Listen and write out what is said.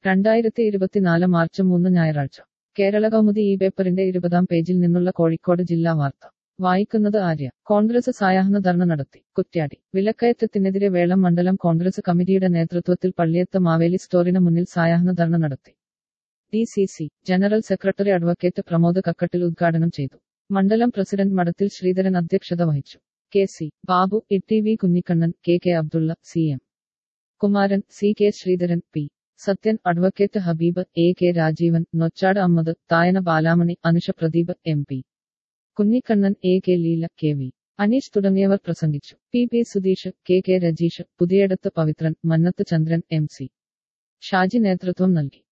രണ്ടായിരത്തി ഇരുപത്തിനാല് മാർച്ച് മൂന്ന് ഞായറാഴ്ച കേരള കൗമുദി ഈ പേപ്പറിന്റെ ഇരുപതാം പേജിൽ നിന്നുള്ള കോഴിക്കോട് ജില്ലാ വാർത്ത വായിക്കുന്നത് ആര്യ കോൺഗ്രസ് സായാഹ്ന ധർണ നടത്തി കുറ്റ്യാടി വിലക്കയറ്റത്തിനെതിരെ വേളം മണ്ഡലം കോൺഗ്രസ് കമ്മിറ്റിയുടെ നേതൃത്വത്തിൽ പള്ളിയത്ത് മാവേലി സ്റ്റോറിന് മുന്നിൽ സായാഹ്ന ധർണ നടത്തി D C C general secretary advocate Pramod Kakkattil ഉദ്ഘാടനം ചെയ്തു മണ്ഡലം പ്രസിഡന്റ് മഠത്തിൽ ശ്രീധരൻ അധ്യക്ഷത വഹിച്ചു K C Babu E T V Kunhikannan K K Abdulla C M Kumaran C K Sreedharan P Sathyan advocate Habeeb A K Rajeevan Nochad Ammad Thayana Balamani Anusha Pradeep M P Kunhikannan A K Leela K V Aneesh തുടങ്ങിയവർ പ്രസംഗിച്ചു P P Sudheesh K K Rajeesh Puthiyadath Pavithran Mannath ചന്ദ്രൻ M C Shaji നേതൃത്വം നൽകി